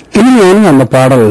இனிமேல் அந்த பாடல்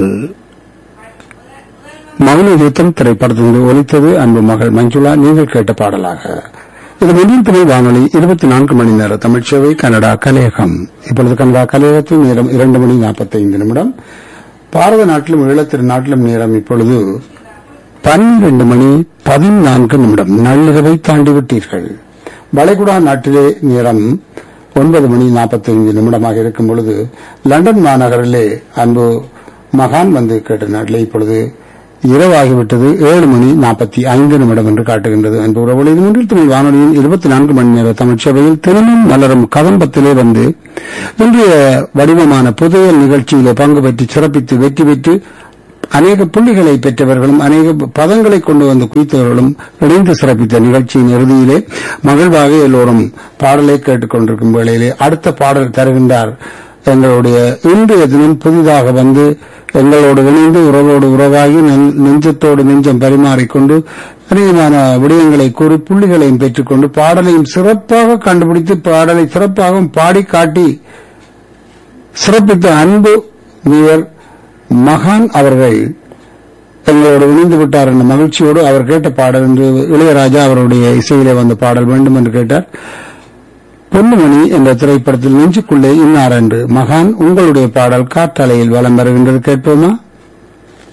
மௌன யுத்தம் திரைப்படத்திலிருந்து ஒலித்தது அன்பு மகள் மஞ்சுளா நீங்கள் கேட்ட பாடலாக இது மொழியின் துணை வானொலி இருபத்தி நான்கு மணி நேர தமிழ்ச்சேவை கனடா கலையகம் இப்பொழுது கனடா கலையகத்தில் நேரம் இரண்டு மணி நாற்பத்தைந்து நிமிடம் பாரத நாட்டிலும் ஈழத்திரு நாட்டிலும் நேரம் இப்பொழுது பன்னிரண்டு மணி பதினான்கு நிமிடம் நள்ளிரவை தாண்டிவிட்டீர்கள் வளைகுடா நாட்டிலே நேரம் ஒன்பது மணி நாற்பத்தைந்து நிமிடமாக இருக்கும் பொழுது லண்டன் மாநகரிலே அன்பு மகான் வந்து கேட்ட நாட்டிலே இப்பொழுது இரவாகிவிட்டது ஏழு மணி நாற்பத்தி ஐந்து நிமிடம் என்று காட்டுகின்றது அன்பு உறவுகளை இது மூன்றில் தமிழ் வானொலியின் இருபத்தி நான்கு மணி நேர தமிழ்ச்சபையில் தினமும் மலரும் கதம்பத்திலே வந்து இன்றைய வடிவமான புதையல் நிகழ்ச்சியிலே பங்கு பெற்று சிறப்பித்து வெற்றி பெற்று அநேக புள்ளிகளை பெற்றவர்களும் அநேக பதங்களை கொண்டு வந்து குவித்தவர்களும் இணைந்து சிறப்பித்த நிகழ்ச்சியின் இறுதியிலே மகிழ்வாக எல்லோரும் பாடலை கேட்டுக்கொண்டிருக்கும் வேளையிலே அடுத்த பாடல் தருகின்றார் எங்களுடைய இன்றைய தினம் புதிதாக வந்து எங்களோடு இணைந்து உறவோடு உறவாகி நெஞ்- நெஞ்சத்தோடு நெஞ்சம் பரிமாறிக்கொண்டு அநேகமான விடயங்களை கூறி புள்ளிகளையும் பெற்றுக்கொண்டு பாடலையும் சிறப்பாக கண்டுபிடித்து பாடலை சிறப்பாகவும் பாடி காட்டி சிறப்பித்த அன்பு நீர் மகான் அவர்கள் எங்களோடு இணைந்து விட்டார் என்ற மகிழ்ச்சியோடு அவர் கேட்ட பாடல் என்று இளையராஜா அவருடைய இசையிலே வந்த பாடல் வேண்டும் என்று கேட்டார் பொன்னுமணி என்ற திரைப்படத்தில் நெஞ்சுக்குள்ளே இன்னார் என்று மகான் உங்களுடைய பாடல் காற்றலையில் வலம் வருகின்றது கேட்போமா